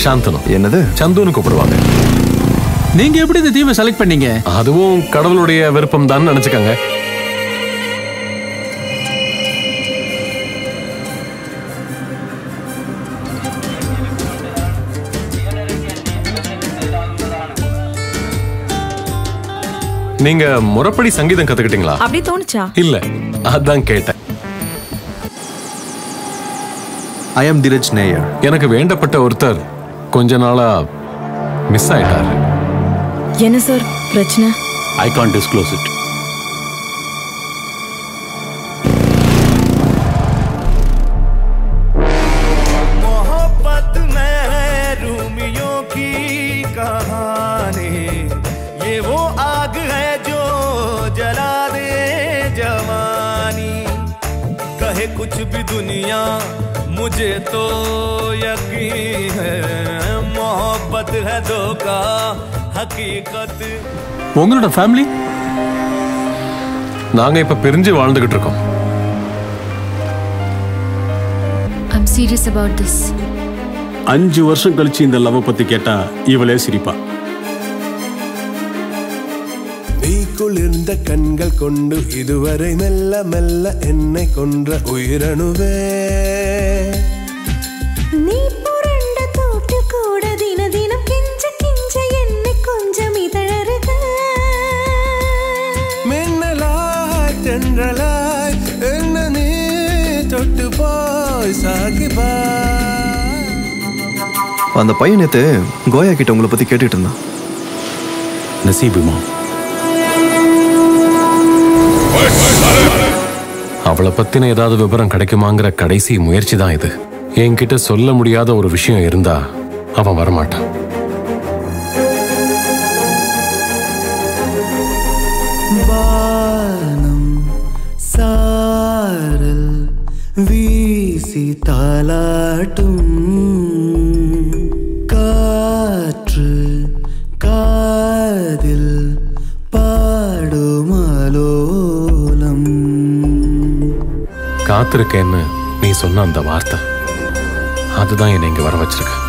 சாந்தனு என்னது சந்துன்னு கூப்பிடுவாங்க நீங்க எப்படி இந்த தீமை செலக்ட் பண்ணீங்க அதுவும் கடவுளுடைய விருப்பம் தான் நினைச்சுக்கங்க நீங்க முறைப்படி சங்கீதம் கத்துக்கிட்டீங்களா அப்படி தோணுச்சா இல்ல அதான் கேட்டேன் ஐ எம் தீரஜ் நேயர் எனக்கு வேண்டப்பட்ட ஒருத்தர் கொஞ்ச நாளா மிஸ் ஆயிட்டாரு என்ன சார் பிரச்சனை ஐ கான் டிஸ்க்ளோஸ் இட் मोहब्बत में रूमियों की कहानी ये वो आग है जो जला दे जवानी कहे कुछ भी दुनिया मुझे तो यकीन है मोहब्बत है धोखा हकीकत உங்களோட ஃபேமிலி நாங்க இப்ப பிரிஞ்சு வாழ்ந்துகிட்டு இருக்கோம் ஐம் சீரியஸ் அபவுட் திஸ் அஞ்சு வருஷம் கழிச்சு இந்த லவ் பத்தி கேட்டா இவளே சிரிப்பா நீ குளிர்ந்த கண்கள் கொண்டு இதுவரை மெல்ல மெல்ல என்னை கொன்ற உயிரணுவே நீ புரண்ட தோட்டு கூட தின தினம் கிஞ்ச கிஞ்ச என்னை கொஞ்சம் இதழருக மின்னலாய் தென்றலாய் என்ன நீ தொட்டு போய் சாகிபா அந்த பையன் நேத்து கோயா கிட்ட உங்களை பத்தி கேட்டுட்டு இருந்தான் நசீபுமா அவளை பத்தின ஏதாவது விவரம் கிடைக்குமாங்கிற கடைசி முயற்சி தான் இது என்கிட்ட சொல்ல முடியாத ஒரு விஷயம் இருந்தா அவன் வரமாட்டான் வானம் சாரல் வீசி தாலாட்டும் காற்று காதில் பாடுமலோலம் காத்திருக்கேன்னு நீ சொன்ன அந்த வார்த்தை அதுதான் என்னை இங்க வர வச்சிருக்கு